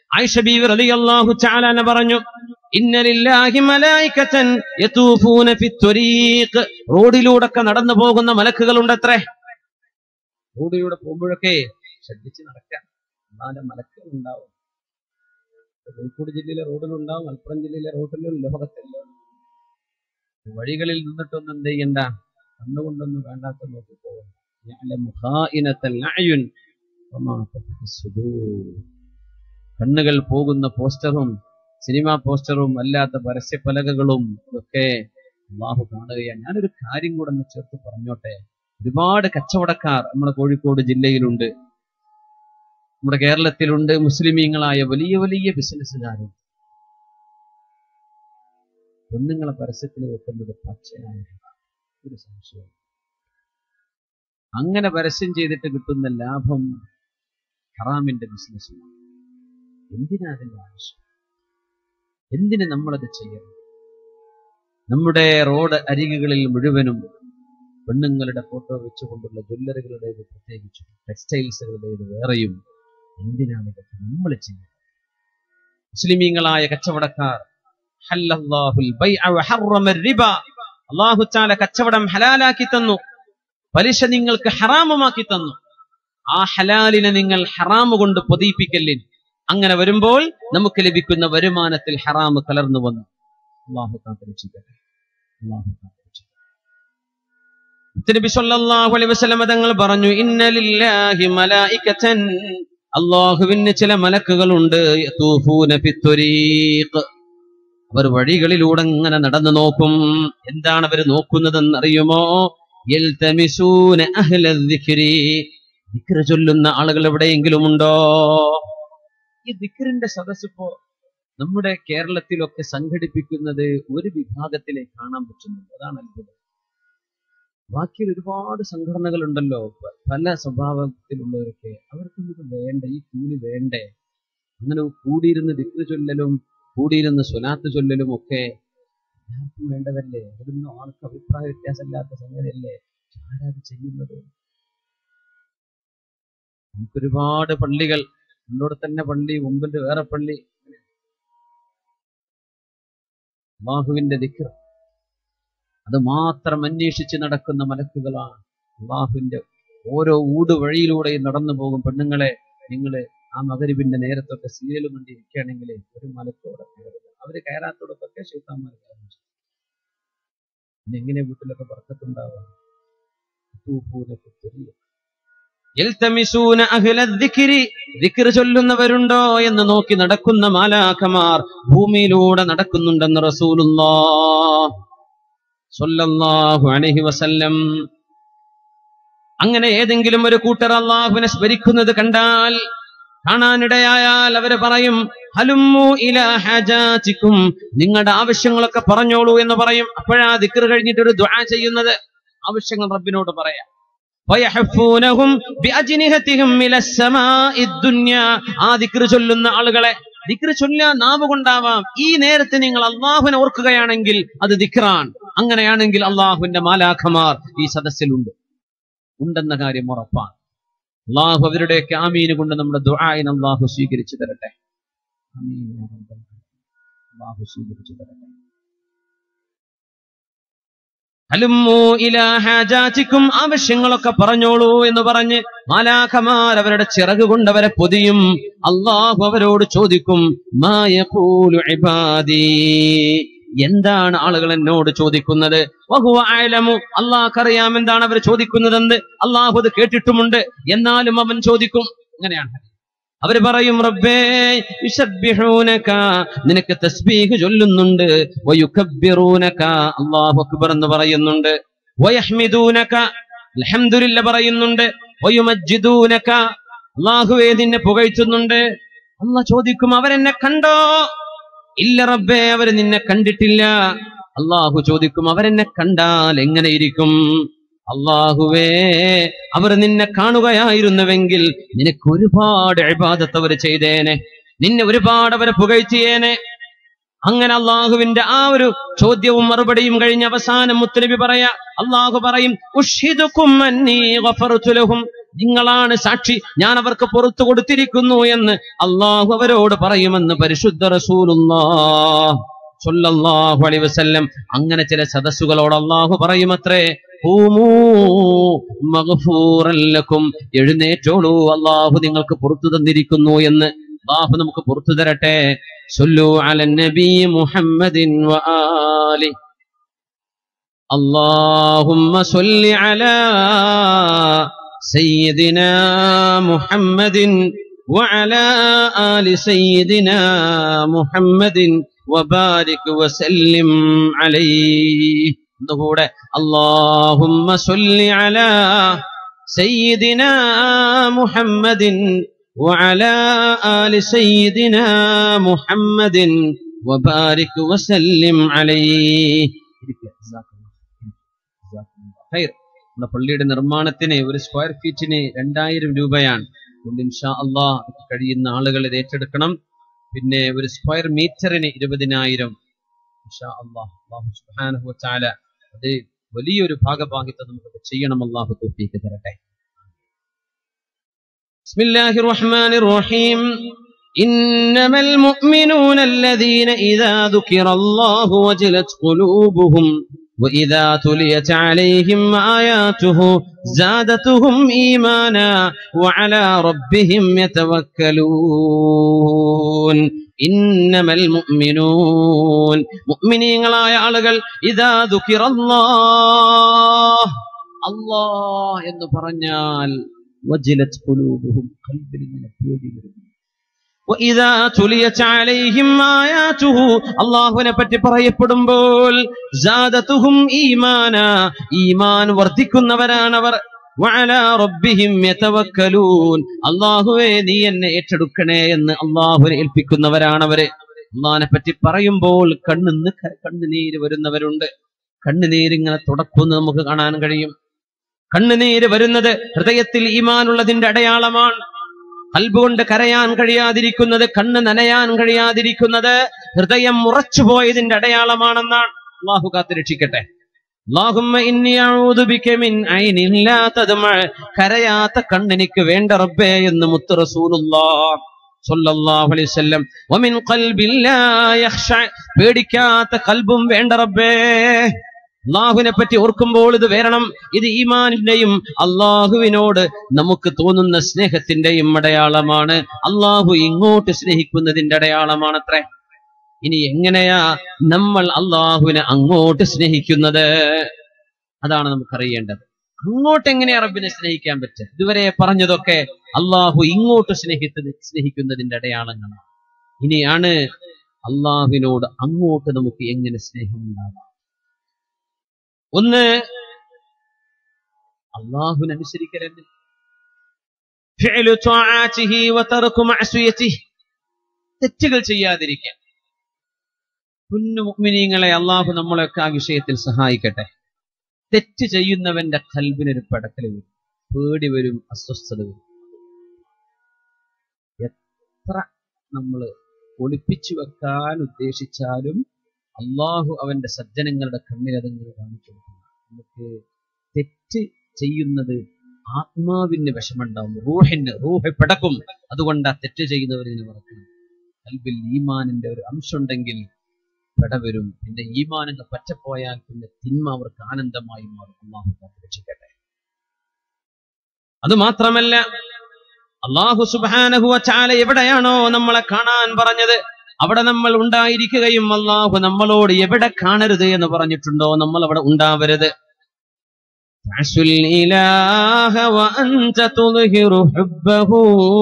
ആയിഷ ബീവി റളിയല്ലാഹു തആല അൻഹ പറഞ്ഞു ഇന്ന ലില്ലാഹി മലായികതൻ യതൂഫൂന ഫിത്വരീഖ് റോഡിലൂടെയൊക്കെ നടന്നു പോകുന്ന മലക്കുകളുണ്ടത്രേ റോഡിലൂടെ പോകുമ്പോഴൊക്കെ ശ്രദ്ധിച്ച് നടക്കാം എന്നാലും മലക്കുകൾ ഉണ്ടാവും കോഴിക്കോട് ജില്ലയിലെ റോഡിലുണ്ടാവും മലപ്പുറം ജില്ലയിലെ റോഡിലും ലോകത്തെല്ലാം വഴികളിൽ നിന്നിട്ടൊന്നും എന്ത് ചെയ്യണ്ട കണ്ണുകൊണ്ടൊന്നും വേണ്ടാത്ത നോക്കി പോകുന്നു يعلم خائنة الأعين وما تخفي الصدور കണ്ണുകൾ പോകുന്ന പോസ്റ്ററും സിനിമാ പോസ്റ്ററും അല്ലാത്ത പരസ്യപ്പലകകളും ഇതൊക്കെ അള്ളാഹു കാണുകയാണ് ഞാനൊരു കാര്യം കൂടെ ഒന്ന് ചേർത്ത് പറഞ്ഞോട്ടെ ഒരുപാട് കച്ചവടക്കാർ നമ്മുടെ കോഴിക്കോട് ജില്ലയിലുണ്ട് നമ്മുടെ കേരളത്തിലുണ്ട് മുസ്ലിമീങ്ങളായ വലിയ വലിയ ബിസിനസ്സുകാരും പെണ്ണുങ്ങളെ പരസ്യത്തിൽ വെക്കുന്നത് പച്ചയായ ഒരു സംശയം അങ്ങനെ പരസ്യം ചെയ്തിട്ട് കിട്ടുന്ന ലാഭം ഹറാമിന്റെ ബിസിനസ്സുമാണ് എന്തിനാ അതിന്റെ ആവശ്യം എന്തിന് നമ്മളത് ചെയ്യണം നമ്മുടെ റോഡ് അരികുകളിൽ മുഴുവനും പെണ്ണുങ്ങളുടെ ഫോട്ടോ വെച്ചുകൊണ്ടുള്ള ജ്വല്ലറികളുടേത് പ്രത്യേകിച്ചും ടെക്സ്റ്റൈൽസുകളുടേത് വേറെയും എന്തിനാണ് ഇതൊക്കെ നമ്മൾ ചെയ്യുന്നത് മുസ്ലിമീങ്ങളായ കച്ചവടക്കാർ ഹല്ലല്ലാഹുൽ ബൈഅ വഹറമ റിബ അല്ലാഹു തആല കച്ചവടം ഹലാലാക്കി തന്നു പലിശ നിങ്ങൾക്ക് ഹറാമുമാക്കി തന്നു ആ ഹലാലിനെ നിങ്ങൾ ഹറാമ് കൊണ്ട് പൊതിയിപ്പിക്കല്ലിൻ അങ്ങനെ വരുമ്പോൾ നമുക്ക് ലഭിക്കുന്ന വരുമാനത്തിൽ ഹറാമ് കലർന്നു വന്നു അള്ളാഹു കാത്തിരക്ഷിക്കട്ടെ അള്ളാഹു കാത്തിരക്ഷിക്കട്ടെ നബി സല്ലല്ലാഹു അലൈഹി വസല്ലം തങ്ങൾ പറഞ്ഞു ഇന്ന ലില്ലാഹി മലായികതൻ അള്ളാഹുവിന് ചില മലക്കുകളുണ്ട് യതൂഫൂന ഫിത്വരീഖ് അവർ വഴികളിലൂടെ ഇങ്ങനെ നടന്നു നോക്കും എന്താണ് അവർ നോക്കുന്നതെന്ന് അറിയുമോ യൽതമിസൂന അഹ്ല ദിക്രി ദിക്ർ ചൊല്ലുന്ന ആളുകൾ എവിടെയെങ്കിലും ഉണ്ടോ ഈ ദിക്റിന്റെ സദസ് ഇപ്പോ നമ്മുടെ കേരളത്തിലൊക്കെ സംഘടിപ്പിക്കുന്നത് ഒരു വിഭാഗത്തിലെ കാണാൻ പറ്റുന്നുണ്ട് അതാണ് അത്ഭുതം ബാക്കി ഒരുപാട് സംഘടനകൾ ഉണ്ടല്ലോ പ- പല സ്വഭാവത്തിലുള്ളവരൊക്കെ അവർക്കൊന്നും ഇത് വേണ്ട ഈ കൂലി വേണ്ടേ അങ്ങനെ കൂടിയിരുന്ന് ദിക്റ് ചൊല്ലലും കൂടിയിരുന്ന് സ്വലാത്ത് ചൊല്ലലും ഒക്കെ എല്ലാവർക്കും വേണ്ടതല്ലേ അതൊന്നും ആൾക്ക് അഭിപ്രായ വ്യത്യാസമില്ലാത്ത സംഗതിയല്ലേ ആരാത് ചെയ്യുന്നത് നമുക്കൊരുപാട് പള്ളികൾ ഉള്ളോടെ തന്നെ പള്ളി മുമ്പിൽ വേറെ പള്ളി അള്ളാഹുവിന്റെ ദിക്ർ അത് മാത്രം അന്വേഷിച്ച് നടക്കുന്ന മലക്കുകളാണ് അള്ളാഹുവിന്റെ ഓരോ ഊട് വഴിയിലൂടെയും നടന്നു പോകും പെണ്ണുങ്ങളെ നിങ്ങൾ ആ മകരിവിന്റെ നേരത്തൊക്കെ സീരിയൽ കണ്ടിരിക്കുകയാണെങ്കിൽ ഒരു മലക്കോടെ കയറുക അവര് കയറാത്തോടത്തൊക്കെ ശൈത്താന്മാർ കയറും ചെയ്യും. പിന്നെ എങ്ങനെ വീട്ടിലൊക്കെ പറക്കത്തുണ്ടാവാം യൽതമിസൂന അഹ്ല ദിക്രി ദിക്ർ ചൊല്ലുന്നവരുണ്ടോ എന്ന് നോക്കി നടക്കുന്ന മാലാഖമാർ ഭൂമിയിലൂടെ നടക്കുന്നുണ്ടെന്ന് റസൂലുള്ളാഹ് സ്വല്ലല്ലാഹു അലൈഹി വസല്ലം അങ്ങനെ ഏതെങ്കിലും ഒരു കൂട്ടർ അള്ളാഹുവിനെ സ്മരിക്കുന്നത് കണ്ടാൽ കാണാനിടയായാൽ അവര് പറയും ഹലുമ്മു ഇലാ ഹജാതിക്കും നിങ്ങളുടെ ആവശ്യങ്ങളൊക്കെ പറഞ്ഞോളൂ എന്ന് പറയും അപ്പോഴാ ദിക്ർ കഴിഞ്ഞിട്ട് ഒരു ദുആ ചെയ്യുന്നത് ആവശ്യങ്ങൾ റബ്ബിനോട് പറയാം വയഹഫൂനഹും ബിഅജ്നിഹതിഹിം ഇലസ് സമാഇ ദുനിയാ ആ ദിക്ർ ചൊല്ലുന്ന ആളുകളെ ദിക്ർ ചൊല്ലാൻ നാവ് കൊണ്ടാവാം ഈ നേരത്തെ നിങ്ങൾ അള്ളാഹുവിനെ ഓർക്കുകയാണെങ്കിൽ അത് ദിക്റാൻ അങ്ങനെയാണെങ്കിൽ അള്ളാഹുവിന്റെ മാലാഖമാർ ഈ സദസ്സിലുണ്ട് ഉണ്ടെന്ന കാര്യം ഉറപ്പാണ് അള്ളാഹു അവരുടെയൊക്കെ ആമീന് കൊണ്ട് നമ്മുടെ ദുആയിന് അള്ളാഹു സ്വീകരിച്ചു തരട്ടെ ആമീൻ യാ റബ്ബൽ ആലമീൻ. അള്ളാഹു സ്വീകരിച്ചു തരട്ടെ ഹലുമ്മു ഇലാ ഹാജാതിക്കും ആവശ്യങ്ങളൊക്കെ പറഞ്ഞോളൂ എന്ന് പറഞ്ഞ് മാലാഖമാർ അവരുടെ ചിറക് കൊണ്ട് അവരെ പൊതിയും അള്ളാഹു അവരോട് ചോദിക്കും മാ യഖൂലു ഇബാദി എന്താണ് ആളുകൾ എന്നോട് ചോദിക്കുന്നത് വഹുവ അഅലമു അള്ളാഹ്ക്കറിയാം എന്താണ് അവർ ചോദിക്കുന്നതെന്ന് അള്ളാഹു അത് കേട്ടിട്ടുമുണ്ട് എന്നാലും അവൻ ചോദിക്കും അങ്ങനെയാണ് അവര് പറയും റബ്ബേ യുസബ്ബിഹൂനക നിനക്ക് തസ്ബീഹ് ചൊല്ലുന്നുണ്ട് വയുകബ്ബിറൂനക അല്ലാഹു അക്ബർ എന്ന് പറയുന്നുണ്ട് വയഹ്മിദൂനക അൽഹംദുലില്ല പറയുന്നുണ്ട് വയുമജ്ജിദൂനക അല്ലാഹുവേ നിന്നെ പുകഴ്ത്തുന്നുണ്ട് അല്ലാഹ് ചോദിക്കും അവരെന്നെ കണ്ടോ ഇല്ല റബ്ബേ അവര് നിന്നെ കണ്ടിട്ടില്ല അള്ളാഹു ചോദിക്കും അവരെന്നെ കണ്ടാൽ എങ്ങനെ ഇരിക്കും അള്ളാഹുവേ അവർ നിന്നെ കാണുകയായിരുന്നുവെങ്കിൽ നിനക്ക് ഒരുപാട് ഇബാദത്ത് അവർ ചെയ്തേനെ നിന്നെ ഒരുപാട് അവരെ പുകഴ്ത്തിയേനെ അങ്ങനെ അള്ളാഹുവിന്റെ ആ ഒരു ചോദ്യവും മറുപടിയും കഴിഞ്ഞ് അവസാനം മുത്തനബി പറയാ അള്ളാഹു പറയും ഉഷ്ഹിദുക്കും അന്നീ ഗഫർതു ലഹും നിങ്ങളാണ് സാക്ഷി ഞാൻ അവർക്ക് പുറത്തു കൊടുത്തിരിക്കുന്നു എന്ന് അള്ളാഹു അവരോട് പറയുമെന്ന് പരിശുദ്ധ റസൂലുള്ളാഹ് സ്വല്ലല്ലാഹു അലൈഹി വസല്ലം അങ്ങനെ ചില സദസ്സുകളോട് അള്ളാഹു പറയുമത്രേ ഖൂമൂ മഗ്ഫൂറൻ ലക്കും എഴുന്നേറ്റോളൂ അള്ളാഹു നിങ്ങൾക്ക് പുറത്തു തന്നിരിക്കുന്നു എന്ന് അള്ളാഹു നമുക്ക് പുറത്തു തരട്ടെ സല്ലു അലൻ നബി മുഹമ്മദിൻ വആലി اللهم صل على سيدنا محمد وعلى آل سيدنا محمد وبارك وسلم عليه نقول اللهم صل على سيدنا محمد وعلى آل سيدنا محمد وبارك وسلم عليه ഖൈർ. നമ്മുടെ പള്ളിയുടെ നിർമ്മാണത്തിന് ഒരു സ്ക്വയർ ഫീറ്റിന് രണ്ടായിരം രൂപയാണ് അതുകൊണ്ട് ഇൻഷാ അള്ളാഹ് കഴിയുന്ന ആളുകൾ ഇത് ഏറ്റെടുക്കണം പിന്നെ ഒരു സ്ക്വയർ മീറ്ററിന് ഇരുപതിനായിരം ഇൻഷാ അള്ളാഹ് അള്ളാഹു സുബ്ഹാനഹു വ തആല അത് വലിയൊരു ഭാഗഭാഗിത്വം നമുക്ക് ചെയ്യണം അള്ളാഹു തോഫീക്ക് തരട്ടെ بسم الله الرحمن الرحيم إنما المؤمنون الذين إذا ذكر الله وجلت قلوبهم وإذا تليت عليهم آياته زادتهم إيمانا وعلى ربهم يتوكلون إنما المؤمنون مؤمنين لا ആളുകൾ إذا ذكر الله الله എന്ന് പറഞ്ഞാൽ وجلت قلوبهم قلبിൽ ഇങ്ങനെ പേടി വരും وإذا تليت عليهم آياته അള്ളാഹുവിനെ പറ്റി പറയപ്പെടുമ്പോൾ زادتهم ഈമാനാ ഈമാൻ വർദ്ധിക്കുന്നവരാണവർ وعلى ربهم يتوكلون അള്ളാഹുവേ നീ എന്നെ ഏറ്റെടുക്കണേ എന്ന് അള്ളാഹുവിനെ ഏൽപ്പിക്കുന്നവരാണവര് അള്ളാഹിനെ പറ്റി പറയുമ്പോൾ കണ്ണിന്ന് കണ്ണുനീര് വരുന്നവരുണ്ട് കണ്ണുനീരിങ്ങനെ തുടക്കുന്നു നമുക്ക് കാണാൻ കഴിയും കണ്ണുനീര് വരുന്നത് ഹൃദയത്തിൽ ഈമാനുള്ളതിന്റെ അടയാളമാണ് കൽബുകൊണ്ട് കരയാൻ കഴിയാതിരിക്കുന്നത് കണ്ണ് നനയാൻ കഴിയാതിരിക്കുന്നത് ഹൃദയം ഉറച്ചുപോയതിന്റെ അടയാളമാണെന്നാണ് അള്ളാഹു കാത്ത് രക്ഷിക്കട്ടെ അല്ലാഹുമ്മ ഇന്നി അഊദു ബിക മിൻ ഐനിൻ ലാ തദ്മഅ കരയാത്ത കണ്ണെനിക്ക് വേണ്ട റബ്ബേ എന്ന് മുത്ത് റസൂലുള്ളാഹ് സ്വല്ലല്ലാഹു അലൈഹി വസല്ലം വമിൻ ഖൽബിൻ ലാ യഖ്ശ പേടിക്കാത്ത കൽബും വേണ്ട റബ്ബേ അള്ളാഹുവിനെ പറ്റി ഓർക്കുമ്പോൾ ഇത് വരണം ഇത് ഈമാനിന്റെയും അള്ളാഹുവിനോട് നമുക്ക് തോന്നുന്ന സ്നേഹത്തിന്റെയും അടയാളമാണ് അള്ളാഹു ഇങ്ങോട്ട് സ്നേഹിക്കുന്നതിന്റെ അടയാളമാണത്രേ ഇനി എങ്ങനെയാ നമ്മൾ അള്ളാഹുവിനെ അങ്ങോട്ട് സ്നേഹിക്കുന്നത് അതാണ് നമുക്കറിയേണ്ടത് അങ്ങോട്ട് എങ്ങനെയാ റബ്ബിനെ സ്നേഹിക്കാൻ പറ്റുക ഇതുവരെ പറഞ്ഞതൊക്കെ അള്ളാഹു ഇങ്ങോട്ട് സ്നേഹിച്ചത് സ്നേഹിക്കുന്നതിന്റെ അടയാളങ്ങളാണ് ഇനിയാണ് അള്ളാഹുവിനോട് അങ്ങോട്ട് നമുക്ക് എങ്ങനെ സ്നേഹമുണ്ടാകാം ഒന്ന് അള്ളാഹുവിനെ അനുസരിക്കലെന്ന് ഫിഅലു ത്വാഅതിഹി വതർകു മഅസിയതിഹി തെറ്റുകൾ ചെയ്യാതിരിക്കാൻ കുഞ്ഞു മുഅ്മിനീങ്ങളെ അള്ളാഹു നമ്മളെയൊക്കെ ആ വിഷയത്തിൽ സഹായിക്കട്ടെ തെറ്റ് ചെയ്യുന്നവന്റെ കൽബിനൊരു പടക്കൽ വരും പേടി വരും അസ്വസ്ഥത വരും എത്ര നമ്മൾ ഒളിപ്പിച്ചു വെക്കാൻ ഉദ്ദേശിച്ചാലും അള്ളാഹു അവന്റെ സജ്ജനങ്ങളുടെ കണ്ണിൽ അതിങ്ങനെ കാണിച്ചു കൊടുക്കുന്നു നമുക്ക് തെറ്റ് ചെയ്യുന്നത് ആത്മാവിന് വിഷമുണ്ടാവും റൂഹിന് റൂഹ് പിടക്കും അതുകൊണ്ട് ആ തെറ്റ് ചെയ്യുന്നവരിനെ മറക്കണം കൽബിൽ ഈമാനിന്റെ ഒരു അംശമുണ്ടെങ്കിൽ പെട വരും പിന്നെ ഈമാനങ്ങൾ പറ്റപ്പോയാൽ പിന്നെ തിന്മ അവർക്ക് ആനന്ദമായി മാറും അള്ളാഹു രക്ഷിക്കട്ടെ അത് മാത്രമല്ല അള്ളാഹു സുബാനഹുവ ചാല എവിടെയാണോ നമ്മളെ കാണാൻ പറഞ്ഞത് അവിടെ നമ്മൾ ഉണ്ടായിരിക്കുകയും അള്ളാഹു നമ്മളോട് എവിടെ കാണരുത് എന്ന് പറഞ്ഞിട്ടുണ്ടോ നമ്മൾ അവിടെ ഉണ്ടാവരുത് تعسوا الإله وأنت تظهر حبه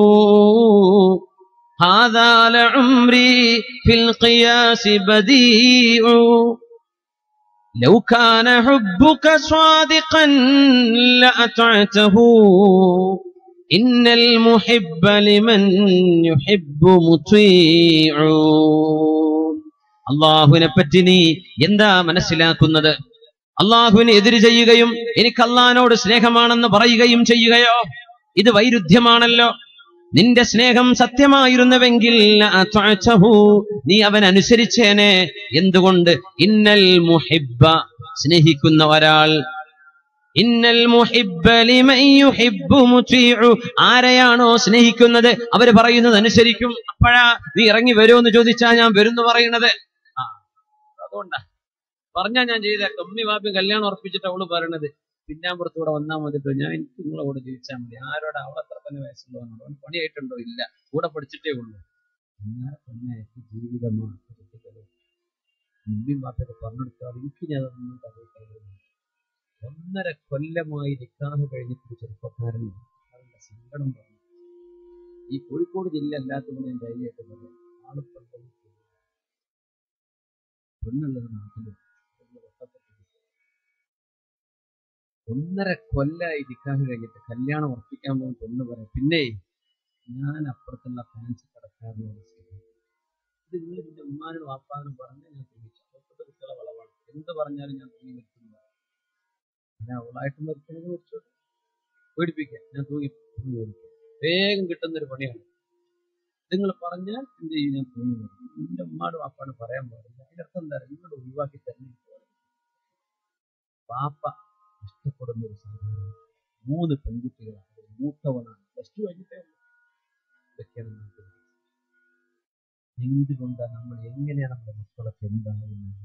هذا لعمري في القياس بديع لو كان حبك صادقا لأطعته إن المحب لمن يحب مطيع അള്ളാഹുവിനെ പറ്റി നീ എന്താ മനസ്സിലാക്കുന്നത് അള്ളാഹുവിനെ എതിര് ചെയ്യുകയും എനിക്ക് അള്ളഹാനോട് സ്നേഹമാണെന്ന് പറയുകയും ചെയ്യുകയോ ഇത് വൈരുദ്ധ്യമാണല്ലോ നിന്റെ സ്നേഹം സത്യമായിരുന്നുവെങ്കിൽ അത്വഅതഹു, നീ അവൻ അനുസരിച്ചേനെ എന്തുകൊണ്ട് ഇന്നൽ മുഹിബ്ബ സ്നേഹിക്കുന്ന ഒരാൾ ഇന്നൽ മുഹിബ്ബ ലിമൻ യുഹിബ്ബു മുതീഉ ആരെയാണോ സ്നേഹിക്കുന്നത് അവര് പറയുന്നത് അനുസരിക്കും അപ്പോഴാ നീ ഇറങ്ങി വരുമെന്ന് ചോദിച്ചാ ഞാൻ വരുന്നു പറയുന്നത് ആ അതുകൊണ്ടാ പറഞ്ഞാ ഞാൻ ചെയ്തേക്കാം ഉമ്മി വാപ്പി കല്യാണം ഉറപ്പിച്ചിട്ട് അവള് പറയണത് പിന്നാമ്പുറത്തൂടെ വന്നാൽ മതിട്ടോ ഞാൻ എനിക്ക് നിങ്ങളെ കൂടെ ജീവിച്ചാൽ മതി ആരോടെ അവൾ അത്ര തന്നെ വയസ്സുള്ളവനോട് അവന് പണിയായിട്ടുണ്ടോ ഇല്ല കൂടെ പഠിച്ചിട്ടേ ഉള്ളൂ അങ്ങനെ തന്നെ ജീവിതമാണ് ഉമ്മിയും വാപ്പൊക്കെ പറഞ്ഞെടുത്താൽ എനിക്ക് ഞാൻ അതൊന്നും അറിയിക്കായിരുന്നു ഒന്നര കൊല്ലമായി നിക്കാഹ് കഴിഞ്ഞിട്ട് ഒരു ചെറുപ്പക്കാരൻ അവന്റെ സങ്കടം പറഞ്ഞു ഈ കോഴിക്കോട് ജില്ല അല്ലാത്തതുകൊണ്ട് ഞാൻ ധൈര്യമായിട്ട് പറയാം ആള് പെണ്ണ് പെണ്ണുള്ളത് നാട്ടില് പെണ്ണ് തൊട്ടപ്പുറത്ത് ഒന്നര കൊല്ലായി നിക്കാഹ് കഴിഞ്ഞിട്ട് കല്യാണം ഉറപ്പിക്കാൻ പോകും പെണ്ണ് പറയാം പിന്നെ ഞാൻ അപ്പുറത്തുള്ള ഫാൻസ് കടക്കാരനോട് ഇത് നിങ്ങൾ ഇതിന്റെ ഉമ്മാനും വാപ്പാനും പറഞ്ഞ് ഞാൻ ശ്രമിച്ചു അപ്പുറത്തെ കുട്ടികളെ വളവാണ് എന്ത് പറഞ്ഞാലും ഞാൻ തൂങ്ങി നിൽക്കുന്നു ഞാൻ അവളായിട്ട് മരിക്കണമെന്ന് വെച്ചു പേടിപ്പിക്കാം ഞാൻ തൂങ്ങി തൂങ്ങി മരിക്കാം വേഗം കിട്ടുന്ന ഒരു പണിയാണ് നിങ്ങൾ പറഞ്ഞാൽ എന്ത് ചെയ്യും ഞാൻ തൂങ്ങി മരിക്കും എന്റെ ഉമ്മാട് വാപ്പാട് പറയാൻ പാടില്ല അതിനർത്ഥം എന്താ നിങ്ങൾ ഒഴിവാക്കി തന്നെ പാപ്പ ഇഷ്ടപ്പെടുന്ന ഒരു സാധനം മൂന്ന് പെൺകുട്ടികളാണ് അതിൽ മൂത്തവനാണ് പ്ലസ് ടു കഴിഞ്ഞിട്ടേ ഉള്ളൂ ഇതൊക്കെയാണ് നമുക്ക് എന്തുകൊണ്ടാണ് നമ്മൾ എങ്ങനെയാണ് നമ്മുടെ മക്കളൊക്കെ എന്താവുന്നത്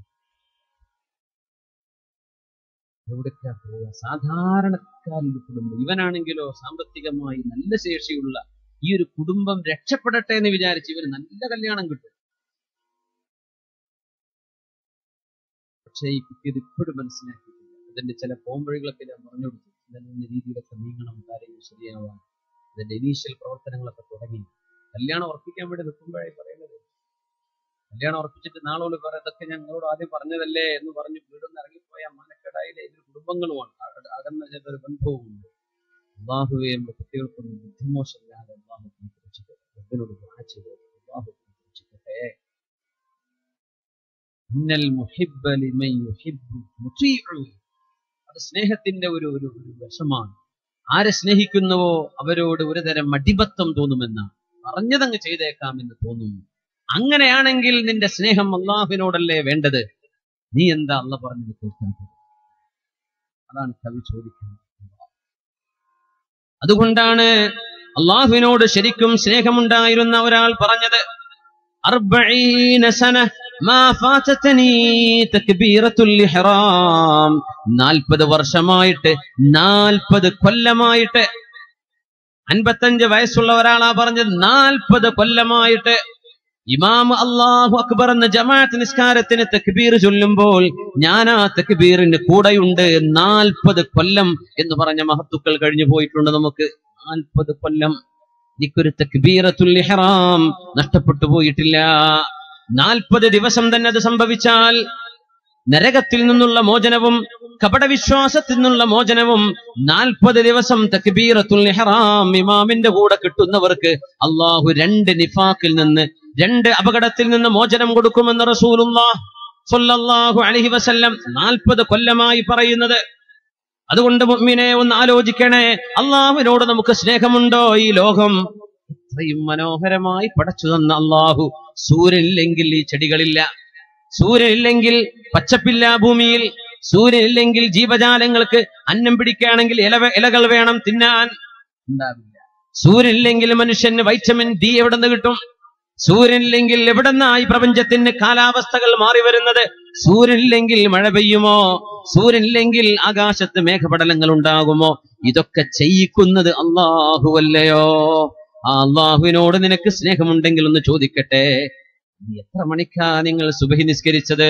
എവിടേക്കാ പോവുക സാധാരണക്കാരിൽ കുടുംബം ഇവനാണെങ്കിലോ സാമ്പത്തികമായി നല്ല ശേഷിയുള്ള ഈ ഒരു കുടുംബം രക്ഷപ്പെടട്ടെ എന്ന് വിചാരിച്ച് ഇവന് നല്ല കല്യാണം കിട്ടും പക്ഷേ ഈ കുട്ടി ഇത് ഇപ്പോഴും മനസ്സിലാക്കിയിട്ടില്ല അതിന്റെ ചില പോംവഴികളൊക്കെ ഞാൻ പറഞ്ഞു കൊടുത്തു ഇതെന്ന രീതിയിലൊക്കെ നീങ്ങണം കാര്യങ്ങൾ ശരിയാവാൻ അതിന്റെ ഇനീഷ്യൽ പ്രവർത്തനങ്ങളൊക്കെ തുടങ്ങി കല്യാണം ഉറപ്പിക്കാൻ വേണ്ടി നിൽക്കുമ്പോഴായി പറയുന്നത് കല്യാണം ഉറപ്പിച്ചിട്ട് നാളോട് പറയാം ഇതൊക്കെ ഞങ്ങളോട് ആദ്യം പറഞ്ഞതല്ലേ എന്ന് പറഞ്ഞ് വീടുന്ന് ഇറങ്ങിപ്പോയ മനക്കെടായിലെ ഇതിൽ കുടുംബങ്ങളുമാണ് അക- അകന്ന ചില ഒരു ബന്ധവുമുണ്ട് അള്ളാഹുവെ നമ്മുടെ കുട്ടികൾക്കൊന്നും ബുദ്ധിമോശമില്ലാതെ അള്ളാഹു രക്ഷിക്കട്ടെ റബ്ബിനോട് ദുആ ചെയ്തു അള്ളാഹു രക്ഷിക്കട്ടെ ഇന്നൽ മുഹിബ്ബ ലിമൻ യുഹിബ്ബു മുതീഉ അത് സ്നേഹത്തിന്റെ ഒരു ഒരു ഒരു വശമാണ് ആരെ സ്നേഹിക്കുന്നുവോ അവരോട് ഒരു തരം മടിബത്വം തോന്നുമെന്ന് പറഞ്ഞതങ്ങ് ചെയ്തേക്കാമെന്ന് തോന്നും അങ്ങനെയാണെങ്കിൽ നിന്റെ സ്നേഹം അള്ളാഹുവിനോടല്ലേ വേണ്ടത് നീ എന്താ അല്ല പറഞ്ഞത് കേൾക്കാത്തത് അതാണ് കവി ചോദിക്കുന്നത് അതുകൊണ്ടാണ് അള്ളാഹുവിനോട് ശരിക്കും സ്നേഹമുണ്ടായിരുന്ന ഒരാൾ പറഞ്ഞത് അർബഈന സന മാ ഫാതതനി തക്ബീറത്തുൽ ഇഹ്റാം 40 വർഷമായിട്ട് 40 കൊല്ലമായിട്ട് അൻപത്തഞ്ച് വയസ്സുള്ള ഒരാളാ പറഞ്ഞത് 40 കൊല്ലമായിട്ട് ഇമാം അള്ളാഹു അക്ബർ എന്ന ജമാഅത്ത് നിസ്കാരത്തിന് തക്ബീർ ചൊല്ലുമ്പോൾ ഞാൻ ആ തക്ബീറിന്റെ കൂടെയുണ്ട് നാൽപ്പത് കൊല്ലം എന്ന് പറഞ്ഞ മഹത്തുക്കൾ കഴിഞ്ഞു പോയിട്ടുണ്ട് നമുക്ക് നാൽപ്പത് കൊല്ലം എനിക്കൊരു തക്ബീറത്തുൽ ഇഹ്റാം നഷ്ടപ്പെട്ടു പോയിട്ടില്ല നാൽപ്പത് ദിവസം തന്നെ അത് സംഭവിച്ചാൽ നരകത്തിൽ നിന്നുള്ള മോചനവും കപടവിശ്വാസത്തിൽ നിന്നുള്ള മോചനവും നാൽപ്പത് ദിവസം തക്ബീറത്തുൽ ഇഹ്റാം ഇമാമിന്റെ കൂടെ കിട്ടുന്നവർക്ക് അള്ളാഹു രണ്ട് നിഫാക്കിൽ നിന്ന് രണ്ട് അപകടത്തിൽ നിന്ന് മോചനം കൊടുക്കുമെന്ന് റസൂലുള്ളാഹ് സ്വല്ലല്ലാഹു അലൈഹി വസല്ലം നാൽപ്പത് കൊല്ലമായി പറയുന്നത് അതുകൊണ്ട് മുഅ്മിനെ ഒന്ന് ആലോചിക്കണേ അള്ളാഹുവിനോട് നമുക്ക് സ്നേഹമുണ്ടോ ഈ ലോകം ഇത്രയും മനോഹരമായി പടച്ചു തന്ന അള്ളാഹു സൂര്യനില്ലെങ്കിൽ ഈ ചെടികളില്ല സൂര്യനില്ലെങ്കിൽ പച്ചപ്പില്ല ഭൂമിയിൽ സൂര്യനില്ലെങ്കിൽ ജീവജാലങ്ങൾക്ക് അന്നം പിടിക്കുകയാണെങ്കിൽ ഇല ഇലകൾ വേണം തിന്നാൻ ഉണ്ടാവില്ല സൂര്യനില്ലെങ്കിൽ മനുഷ്യന് വൈറ്റമിൻ ഡി എവിടെ നിന്ന് കിട്ടും സൂര്യനില്ലെങ്കിൽ എവിടെന്നായി പ്രപഞ്ചത്തിന് കാലാവസ്ഥകൾ മാറി വരുന്നത് സൂര്യനില്ലെങ്കിൽ മഴ പെയ്യുമോ സൂര്യനില്ലെങ്കിൽ ആകാശത്ത് മേഘപടലങ്ങൾ ഉണ്ടാകുമോ ഇതൊക്കെ ചെയ്യിക്കുന്നത് അള്ളാഹുവല്ലയോ ആ അള്ളാഹുവിനോട് നിനക്ക് സ്നേഹമുണ്ടെങ്കിൽ ഒന്ന് ചോദിക്കട്ടെ നീ എത്ര മണിക്കാ നിങ്ങൾ സുബഹി നിസ്കരിച്ചത്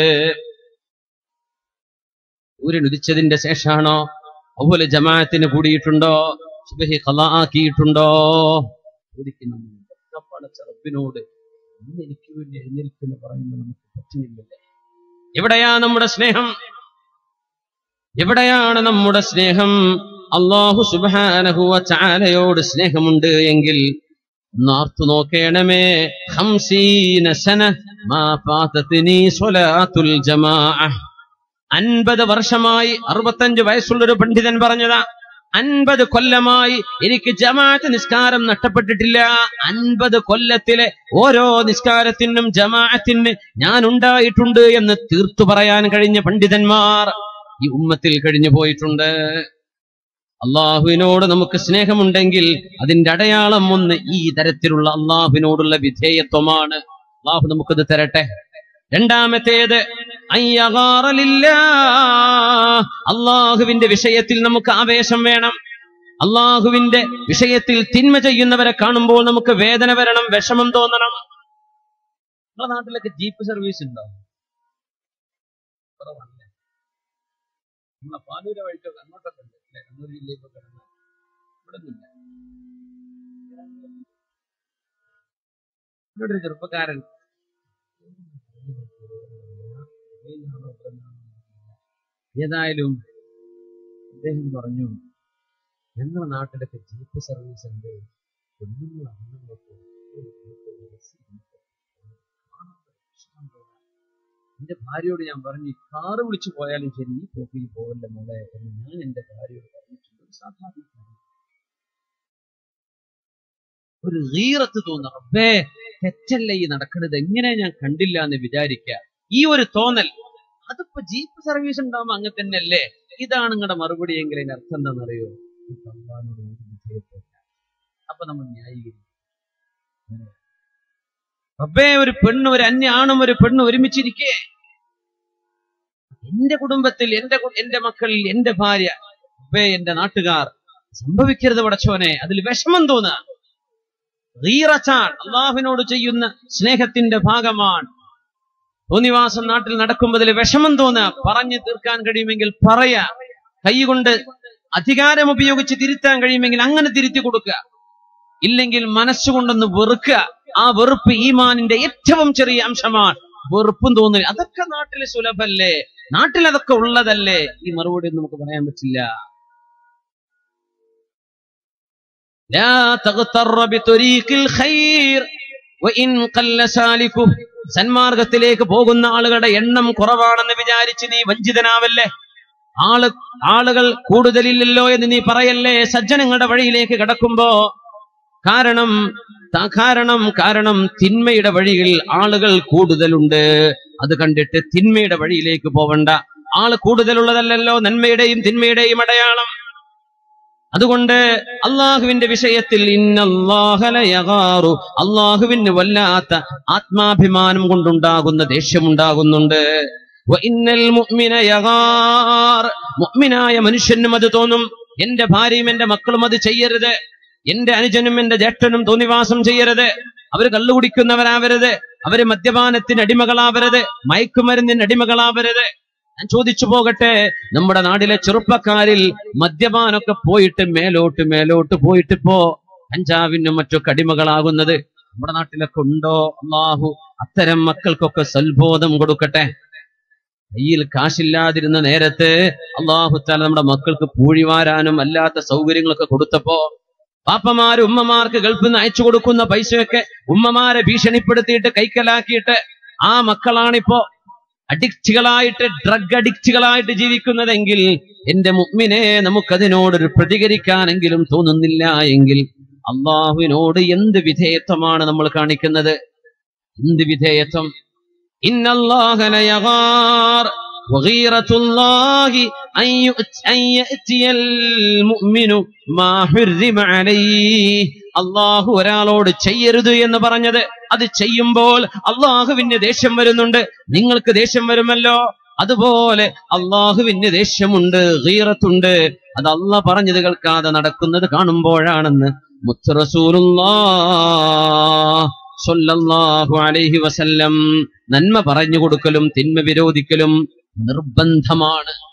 സൂര്യൻ ഉദിച്ചതിന്റെ ശേഷാണോ അതുപോലെ ജമാഅത്തിന് കൂടിയിട്ടുണ്ടോ സുബഹി ഖലാ ആക്കിയിട്ടുണ്ടോ ചോദിക്കുന്നു പടച്ച റബ്ബിനോട് ഇന്ന് എനിക്ക് വേണ്ടി എഴുന്നേൽക്കെന്ന് പറയുമ്പോൾ നമുക്ക് പറ്റുന്നില്ലല്ലേ എവിടെയാ നമ്മുടെ സ്നേഹം എവിടെയാണ് നമ്മുടെ സ്നേഹം അള്ളാഹു സുബാനഹുവ ചാലയോട് സ്നേഹമുണ്ട് എങ്കിൽ നാർത്തു നോക്കേണമേ ഹംസീന സന മാ ഫാതത്നി സ്വലാത്തുൽ ജമാഅ അൻപത് വർഷമായി അറുപത്തഞ്ച് വയസ്സുള്ളൊരു പണ്ഡിതൻ പറഞ്ഞതാ അൻപത് കൊല്ലമായി എനിക്ക് ജമാഅത്ത് നിസ്കാരം നഷ്ടപ്പെട്ടിട്ടില്ല അൻപത് കൊല്ലത്തിലെ ഓരോ നിസ്കാരത്തിനും ജമാഅത്തിന് ഞാൻ ഉണ്ടായിട്ടുണ്ട് എന്ന് തീർത്തു പറയാൻ കഴിഞ്ഞ പണ്ഡിതന്മാർ ഈ ഉമ്മത്തിൽ കഴിഞ്ഞു പോയിട്ടുണ്ട് അള്ളാഹുവിനോട് നമുക്ക് സ്നേഹമുണ്ടെങ്കിൽ അതിന്റെ അടയാളം ഒന്ന് ഈ തരത്തിലുള്ള അള്ളാഹുവിനോടുള്ള വിധേയത്വമാണ് അള്ളാഹു നമുക്കത് തരട്ടെ രണ്ടാമത്തേത് അയ്യകാറലില്ലാ. അള്ളാഹുവിന്റെ വിഷയത്തിൽ നമുക്ക് ആവേശം വേണം അള്ളാഹുവിന്റെ വിഷയത്തിൽ തിന്മ ചെയ്യുന്നവരെ കാണുമ്പോൾ നമുക്ക് വേദന വരണം വിഷമം തോന്നണം നമ്മുടെ നാട്ടിലൊക്കെ ജീപ്പ് സർവീസ് ഉണ്ടോ കുറവാണല്ലേ നമ്മളെ പാലൂര വഴിക്കൊക്കെ അങ്ങോട്ടൊക്കെ ഉണ്ട് അല്ലേ കണ്ണൂർ ജില്ലയിലൊക്കെ ഉണ്ട്. ഇവിടെ ഒന്നുമില്ല ഇവിടെ ഒരു ചെറുപ്പക്കാരൻ ഏതായാലും അദ്ദേഹം പറഞ്ഞു ഞങ്ങളുടെ നാട്ടിലൊക്കെ ജീപ്പ് സർവീസ് ഉണ്ട് പെണ്ണുങ്ങൾ ആണുങ്ങളൊക്കെ ഒരു ജീപ്പ് ബസ് ഉണ്ട്. ഇഷ്ടം പോലെ. എന്റെ ഭാര്യയോട് ഞാൻ പറഞ്ഞു "ഈ കാറ് വിളിച്ചു പോയാലും ശരി ഈ പോക്കിൽ പോകല്ല മോളെ എന്ന് ഞാൻ എന്റെ ഭാര്യയോട് പറഞ്ഞിട്ടുണ്ട് ഒരു സാധാരണക്കാരൻ ഒരു ഈറത്ത് തോന്നുന്നു റബ്ബേ തെറ്റല്ല ഈ നടക്കണത് എങ്ങനെ ഞാൻ കണ്ടില്ല എന്ന് വിചാരിക്കുക ഈ ഒരു തോന്നൽ അതിപ്പോ ജീപ്പ് സർവീസ് ഉണ്ടാവുമ്പോ അങ്ങനെ തന്നെയല്ലേ ഇതാണ് നിങ്ങളുടെ മറുപടി എങ്കിൽ അതിന്റെ അർത്ഥം എന്താണെന്നറിയോ ഇത് അള്ളാഹിനോട് ഒരു വിധേയത്വമില്ല. അപ്പൊ നമ്മൾ ന്യായീകരിക്കും റബ്ബേ ഒരു പെണ്ണ് ഒരു അന്യ ആണും ഒരു പെണ്ണും ഒരുമിച്ചിരിക്കേ എന്റെ കുടുംബത്തിൽ എന്റെ കു- എന്റെ മക്കളിൽ എന്റെ ഭാര്യ റബ്ബേ എന്റെ നാട്ടുകാർ സംഭവിക്കരുത് പടച്ചോനെ അതിൽ വിഷമം തോന്നുക റീറച്ചാൻ അള്ളാഹുവിനോട് ചെയ്യുന്ന സ്നേഹത്തിന്റെ ഭാഗമാണ് തോന്നിവാസം നാട്ടിൽ നടക്കുമ്പോൾ അതിൽ വിഷമം തോന്നുക പറഞ്ഞു തീർക്കാൻ കഴിയുമെങ്കിൽ പറയാ കൈകൊണ്ട് അധികാരം ഉപയോഗിച്ച് തിരുത്താൻ കഴിയുമെങ്കിൽ അങ്ങനെ തിരുത്തി കൊടുക്കുക ഇല്ലെങ്കിൽ മനസ്സുകൊണ്ടൊന്ന് വെറുക്കുക ആ വെറുപ്പ് ഈമാനിന്റെ ഏറ്റവും ചെറിയ അംശമാണ് വെറുപ്പും തോന്നില്ല അതൊക്കെ നാട്ടിൽ സുലഭല്ലേ നാട്ടിൽ അതൊക്കെ ഉള്ളതല്ലേ ഈ മറുപടി ഒന്നും നമുക്ക് പറയാൻ പറ്റില്ല لا تغتر بطريق الخير وإن قل سالكه സന്മാർഗത്തിലേക്ക് പോകുന്ന ആളുകളുടെ എണ്ണം കുറവാണെന്ന് വിചാരിച്ച് നീ വഞ്ചിതനാവല്ലേ ആള് ആളുകൾ കൂടുതലില്ലല്ലോ എന്ന് നീ പറയല്ലേ സജ്ജനങ്ങളുടെ വഴിയിലേക്ക് കിടക്കുമ്പോ കാരണം ത- കാരണം കാരണം തിന്മയുടെ വഴിയിൽ ആളുകൾ കൂടുതലുണ്ട് അത് കണ്ടിട്ട് തിന്മയുടെ വഴിയിലേക്ക് പോവണ്ട ആള് കൂടുതലുള്ളതല്ലല്ലോ നന്മയുടെയും തിന്മയുടെയും അടയാളം അതുകൊണ്ട് അള്ളാഹുവിന്റെ വിഷയത്തിൽ ഇന്നല്ലാഹലയകാറു അള്ളാഹുവിന് വല്ലാത്ത ആത്മാഭിമാനം കൊണ്ടുണ്ടാകുന്ന ദേഷ്യമുണ്ടാകുന്നുണ്ട് വ ഇന്നൽ മുഅ്മിന യഗാർ. മുഅ്മിനായ മനുഷ്യനും അത് തോന്നും എന്റെ ഭാര്യയും എന്റെ മക്കളും അത് ചെയ്യരുത് എന്റെ അനുജനും എന്റെ ജ്യേഷ്ഠനും തോന്നിവാസം ചെയ്യരുത് അവര് കള്ളുകുടിക്കുന്നവരാവരുത് അവര് മദ്യപാനത്തിന് അടിമകളാവരുത് മയക്കുമരുന്നിന് അടിമകളാവരുത് ഞാൻ ചോദിച്ചു പോകട്ടെ നമ്മുടെ നാട്ടിലെ ചെറുപ്പക്കാരിൽ മദ്യപാനൊക്കെ പോയിട്ട് മേലോട്ട് മേലോട്ട് പോയിട്ട് ഇപ്പോ കഞ്ചാവിനും മറ്റൊക്കെ അടിമകളാകുന്നത് നമ്മുടെ നാട്ടിലൊക്കെ ഉണ്ടോ അള്ളാഹു അത്തരം മക്കൾക്കൊക്കെ സൽബോധം കൊടുക്കട്ടെ കയ്യിൽ കാശില്ലാതിരുന്ന നേരത്ത് അള്ളാഹു താല നമ്മുടെ മക്കൾക്ക് പൂഴി വാരാനും അല്ലാത്ത സൗകര്യങ്ങളൊക്കെ കൊടുത്തപ്പോ പാപ്പമാര് ഉമ്മമാർക്ക് ഗൾഫിൽ നിന്ന് അയച്ചു കൊടുക്കുന്ന പൈസയൊക്കെ ഉമ്മമാരെ ഭീഷണിപ്പെടുത്തിയിട്ട് കൈക്കലാക്കിയിട്ട് ആ മക്കളാണിപ്പോ അഡിക്റ്റുകളായിട്ട് ഡ്രഗ് അഡിക്റ്റുകളായിട്ട് ജീവിക്കുന്നതെങ്കിൽ എന്റെ മുമ്മിനെ നമുക്കതിനോടൊരു പ്രതികരിക്കാനെങ്കിലും തോന്നുന്നില്ല എങ്കിൽ അള്ളാഹുവിനോട് എന്ത് വിധേയത്വമാണ് നമ്മൾ കാണിക്കുന്നത് എന്ത് വിധേയത്വം ഇന്നല്ലാഹ ലയഗാർ وغيرة الله أن يؤت- أن يأتي المؤمن ما حرم عليه അള്ളാഹു ഒരാളോട് ചെയ്യരുത് എന്ന് പറഞ്ഞത് അത് ചെയ്യുമ്പോൾ അള്ളാഹുവിന് ദേഷ്യം വരുന്നുണ്ട് നിങ്ങൾക്ക് ദേഷ്യം വരുമല്ലോ അതുപോലെ അള്ളാഹുവിന് ദേഷ്യമുണ്ട് ഗീറത്തുണ്ട് അത് അല്ല പറഞ്ഞത് കേൾക്കാതെ നടക്കുന്നത് കാണുമ്പോഴാണെന്ന് മുത്തറസൂലുള്ളാഹു അലൈഹി വസല്ലം നന്മ പറഞ്ഞു കൊടുക്കലും തിന്മ വിരോധിക്കലും നിർബന്ധമാണ്